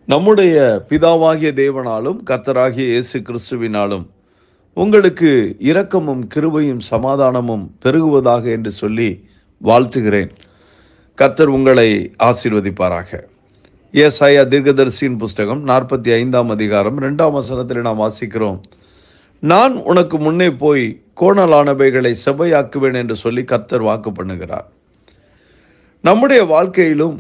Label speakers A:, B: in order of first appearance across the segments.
A: நம்முடைய பிதாவாகிய தேவனாலும் கர்த்தராகிய இயேசு கிறிஸ்துவினாலும் உங்களுக்கு இரக்கமும் கிருபையும் சமாதானமும் பெருகுவதாக என்று சொல்லி வாழ்த்துகிறேன் கர்த்தர் உங்களை ஆசீர்வதிப்பாராக ஏசாயா தீர்க்கதரிசியின் புஸ்தகம் நாற்பத்தி ஐந்தாம் அதிகாரம் ரெண்டாம் வசனத்தில் நாம் வாசிக்கிறோம் நான் உனக்கு முன்னே போய் கோணலானவைகளை செவ்வையாக்குவேன் என்று சொல்லி கர்த்தர் வாக்கு பண்ணுகிறார் நம்முடைய வாழ்க்கையிலும்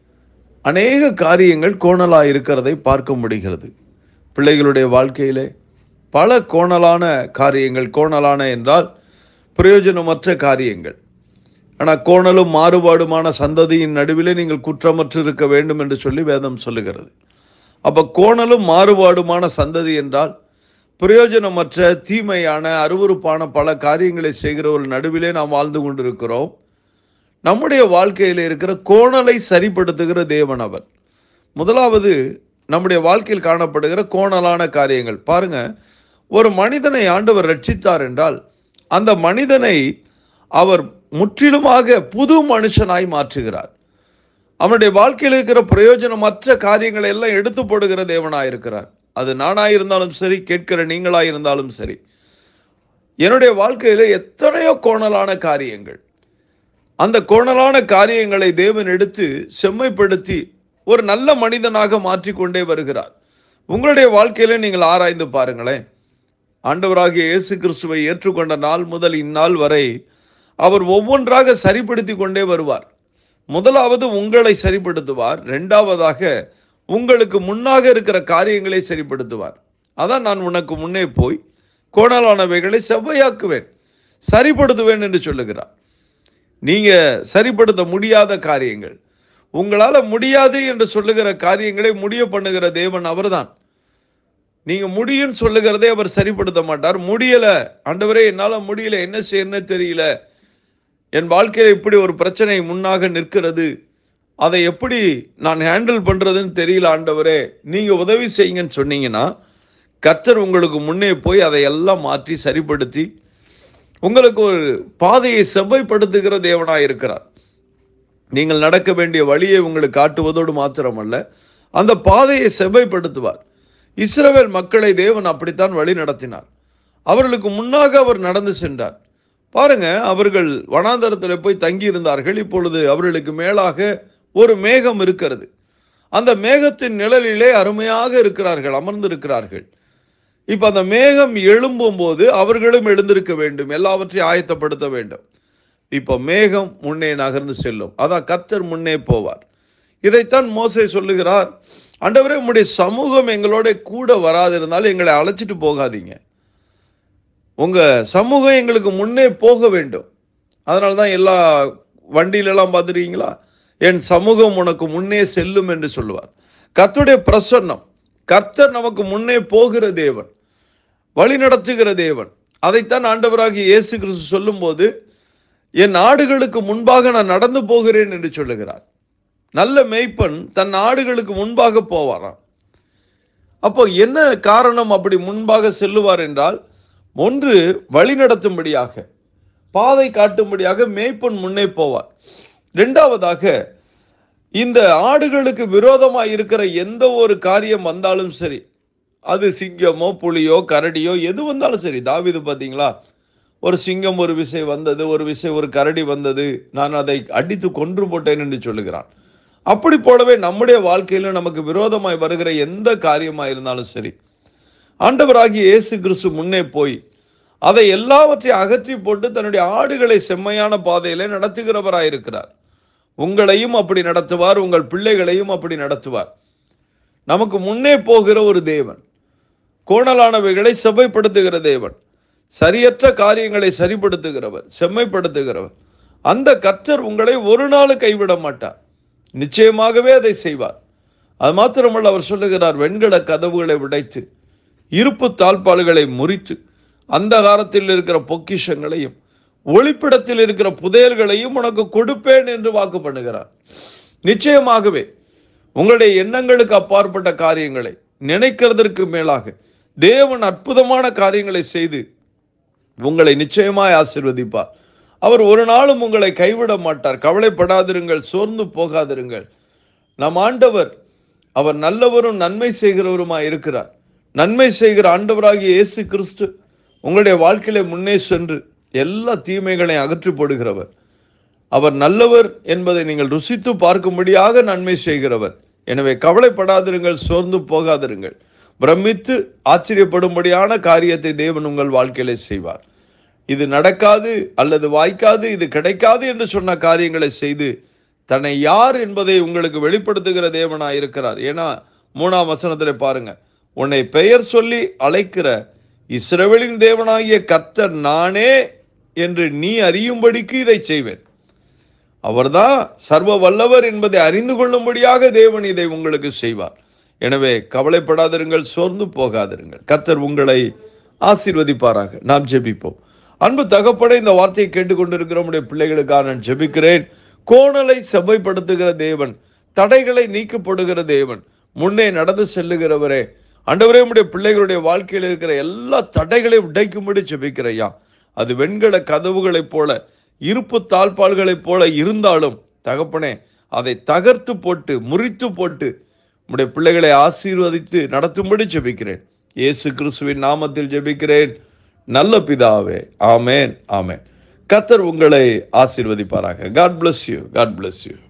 A: அநேக காரியங்கள் கோணலாக இருக்கிறதை பார்க்க முடிகிறது பிள்ளைகளுடைய வாழ்க்கையிலே பல கோணலான காரியங்கள் கோணலான என்றால் பிரயோஜனமற்ற காரியங்கள் ஆனால் கோணலும் மாறுபாடுமான சந்ததியின் நடுவிலே நீங்கள் குற்றமற்று இருக்க வேண்டும் என்று சொல்லி வேதம் சொல்லுகிறது அப்போ கோணலும் மாறுபாடுமான சந்ததி என்றால் பிரயோஜனமற்ற தீமையான அருவருப்பான பல காரியங்களை செய்கிற ஒரு நடுவிலே நாம் வாழ்ந்து கொண்டிருக்கிறோம் நம்முடைய வாழ்க்கையில் இருக்கிற கோணலை சரிப்படுத்துகிற தேவன் அவர் முதலாவது நம்முடைய வாழ்க்கையில் காணப்படுகிற கோணலான காரியங்கள் பாருங்க ஒரு மனிதனை ஆண்டவர் ரட்சித்தார் என்றால் அந்த மனிதனை அவர் முற்றிலுமாக புது மனுஷனாய் மாற்றுகிறார் அவனுடைய வாழ்க்கையில் இருக்கிற பிரயோஜனமற்ற காரியங்களை எல்லாம் எடுத்து போடுகிற தேவனாய் இருக்கிறார் அது நானாயிருந்தாலும் சரி கேட்கிற நீங்களாயிருந்தாலும் சரி என்னுடைய வாழ்க்கையில் எத்தனையோ கோணலான காரியங்கள் அந்த கோணலான காரியங்களை தேவன் எடுத்து செம்மைப்படுத்தி ஒரு நல்ல மனிதனாக மாற்றிக்கொண்டே வருகிறார் உங்களுடைய வாழ்க்கையில நீங்கள் ஆராய்ந்து பாருங்களேன் ஆண்டவராகிய இயேசு கிறிஸ்துவை ஏற்றுக்கொண்ட நாள் முதல் இந்நாள் வரை அவர் ஒவ்வொன்றாக சரிப்படுத்தி கொண்டே வருவார் முதலாவது உங்களை சரிப்படுத்துவார் ரெண்டாவதாக உங்களுக்கு முன்னாக இருக்கிற காரியங்களை சரிப்படுத்துவார் அதான் நான் உனக்கு முன்னே போய் கோணலானவைகளை செவ்வையாக்குவேன் சரிப்படுத்துவேன் என்று சொல்லுகிறார் நீங்க சரிப்படுத்த முடியாத காரியங்கள் உங்களால முடியாது என்று சொல்லுகிற காரியங்களை முடிய பண்ணுகிற தேவன் அவர்தான் நீங்க முடியும்னு சொல்லுகிறதே அவர் சரிப்படுத்த மாட்டார் முடியல ஆண்டவரே என்னால முடியல என்ன செய்யணும்னு தெரியல என் வாழ்க்கையில இப்படி ஒரு பிரச்சனை முன்னாக நிற்கிறது அதை எப்படி நான் ஹேண்டில் பண்றதுன்னு தெரியல ஆண்டவரே நீங்க உதவி செய்யுங்கன்னு சொன்னீங்கன்னா கர்த்தர் உங்களுக்கு முன்னே போய் அதை எல்லாம் மாற்றி சரிப்படுத்தி உங்களுக்கு ஒரு பாதையை செவ்வைப்படுத்துகிற தேவனாய் இருக்கிறார் நீங்கள் நடக்க வேண்டிய வழியை உங்களுக்கு காட்டுவதோடு மாத்திரமல்ல அந்த பாதையை செவ்வைப்படுத்துவார் இஸ்ரவேல் மக்களை தேவன் அப்படித்தான் வழி நடத்தினார் அவர்களுக்கு முன்னாக அவர் நடந்து சென்றார் பாருங்க அவர்கள் வனாந்தரத்தில் போய் தங்கி இருந்தார்கள் இப்பொழுது அவர்களுக்கு மேலாக ஒரு மேகம் இருக்கிறது அந்த மேகத்தின் நிழலிலே அருமையாக இருக்கிறார்கள் அமர்ந்திருக்கிறார்கள் இப்ப அந்த மேகம் எழும்பும் போது அவர்களும் எழுந்திருக்க வேண்டும் எல்லாவற்றையும் ஆயத்தப்படுத்த வேண்டும் இப்ப மேகம் முன்னே நகர்ந்து செல்லும் அதான் கர்த்தர் முன்னே போவார் இதைத்தான் மோசே சொல்லுகிறார் ஆண்டவரே உம்முடைய சமூகம் எங்களோட கூட வராதிருந்தால் எங்களை அழைச்சிட்டு போகாதீங்க உங்க சமூகம் எங்களுக்கு முன்னே போக வேண்டும் அதனால தான் எல்லா வண்டியிலெல்லாம் பார்த்துருக்கீங்களா என் சமூகம் உனக்கு முன்னே செல்லும் என்று சொல்லுவார் கர்த்தருடைய பிரசன்னம் கர்த்தர் நமக்கு முன்னே போகிற தேவன் வழி நடத்துகிற தேவன் அதைத்தான் ஆண்டவராகிய இயேசு கிறிஸ்து சொல்லும்போது என் ஆடுகளுக்கு முன்பாக நான் நடந்து போகிறேன் என்று சொல்லுகிறார் நல்ல மேய்ப்பன் தன் ஆடுகளுக்கு முன்பாக போவாராம் அப்போ என்ன காரணம் அப்படி முன்பாக செல்லுவார் என்றால் ஒன்று வழி நடத்தும்படியாக பாதை காட்டும்படியாக மேய்ப்பன் முன்னே போவார் இரண்டாவதாக இந்த ஆடுகளுக்கு விரோதமாக இருக்கிற எந்த ஒரு காரியம் வந்தாலும் சரி அது சிங்கமோ புலியோ கரடியோ எது வந்தாலும் சரி தாவிது பார்த்தீங்களா ஒரு சிங்கம் ஒரு விசை வந்தது ஒரு விசை ஒரு கரடி வந்தது நான் அதை அடித்து கொன்று போட்டேன் என்று சொல்லுகிறான் அப்படி போலவே நம்முடைய வாழ்க்கையில நமக்கு விரோதமாய் வருகிற எந்த காரியமாக இருந்தாலும் சரி ஆண்டவராகிய இயேசு கிறிஸ்து முன்னே போய் அதை எல்லாவற்றையும் அகற்றி போட்டு தன்னுடைய ஆடுகளை செம்மையான பாதையில நடத்துகிறவராயிருக்கிறார் உங்களையும் அப்படி நடத்துவார் உங்கள் பிள்ளைகளையும் அப்படி நடத்துவார் நமக்கு முன்னே போகிற ஒரு தேவன் கோணலானவைகளை செவ்வைப்படுத்துகிற தேவன் சரியற்ற காரியங்களை சரிப்படுத்துகிறவர் செம்மைப்படுத்துகிறவர் அந்த கர்த்தர் உங்களை ஒரு நாள் கைவிட மாட்டார் நிச்சயமாகவே அதை செய்வார் அது மாத்திரமல்ல அவர் சொல்லுகிறார் வெண்கல கதவுகளை உடைத்து இருப்பு தாழ்பால்களை முறித்து அந்தகாரத்தில் இருக்கிற பொக்கிஷங்களையும் ஒளிப்பிடத்தில் இருக்கிற புதையல்களையும் உனக்கு கொடுப்பேன் என்று வாக்கு பண்ணுகிறார் நிச்சயமாகவே உங்களுடைய எண்ணங்களுக்கு அப்பாற்பட்ட காரியங்களை நினைக்கிறதற்கு மேலாக தேவன் அற்புதமான காரியங்களை செய்து உங்களை நிச்சயமாய் ஆசீர்வதிப்பார் அவர் ஒரு நாளும் உங்களை கைவிட மாட்டார் கவலைப்படாதிருங்கள் சோர்ந்து போகாதிருங்கள் நம் ஆண்டவர் அவர் நல்லவரும் நன்மை செய்கிறவருமாய் இருக்கிறார் நன்மை செய்கிற ஆண்டவராகிய இயேசு கிறிஸ்து உங்களுடைய வாழ்க்கையில முன்னே சென்று எல்லா தீமைகளையும் அகற்றி போடுகிறவர் அவர் நல்லவர் என்பதை நீங்கள் ருசித்து பார்க்கும்படியாக நன்மை செய்கிறவர் எனவே கவலைப்படாதிருங்கள் சோர்ந்து போகாதிருங்கள் பிரமித்து ஆச்சரியப்படும்படியான காரியத்தை தேவன் உங்கள் வாழ்க்கையிலே செய்வார் இது நடக்காது அல்லது வாய்க்காது இது கிடைக்காது என்று சொன்ன காரியங்களை செய்து தன்னை யார் என்பதை உங்களுக்கு வெளிப்படுத்துகிற தேவனாய் இருக்கிறார் ஏன்னா மூணாம் வசனத்தில் பாருங்க உன்னை பெயர் சொல்லி அழைக்கிற இஸ்ரவேலின் தேவனாகிய கர்த்தர் நானே என்று நீ அறியும்படிக்கு இதை செய்வேன் அவர்தான் சர்வ வல்லவர் என்பதை அறிந்து கொள்ளும்படியாக தேவன் இதை உங்களுக்கு செய்வார் எனவே கவலைப்படாதிருங்கள் சோர்ந்து போகாதிருங்கள் கர்த்தர் உங்களை ஆசீர்வதிப்பாராக நாம் ஜெபிப்போம் அன்பு தகப்பட இந்த வார்த்தையை கேட்டுக்கொண்டிருக்கிற நம்முடைய பிள்ளைகளுக்காக நான் ஜெபிக்கிறேன் கோணலை செவ்வைப்படுத்துகிற தேவன் தடைகளை நீக்கப்படுகிற தேவன் முன்னே நடந்து செல்லுகிறவரே ஆண்டவரே உம்முடைய பிள்ளைகளுடைய வாழ்க்கையில் இருக்கிற எல்லா தடைகளையும் உடைக்கும்படி ஜெபிக்கிறையா அது வெண்கல கதவுகளைப் போல இருப்பு தாழ்பால்களைப் போல இருந்தாலும் தகப்பனே அதை தகர்த்து போட்டு முறித்து போட்டு உம்முடைய பிள்ளைகளை ஆசீர்வதித்து நடத்தும்படி ஜெபிக்கிறேன் இயேசு கிறிஸ்துவின் நாமத்தில் ஜெபிக்கிறேன் நல்ல பிதாவே ஆமேன் ஆமேன் கத்தர் உங்களை ஆசீர்வதிப்பாராக God bless you God bless you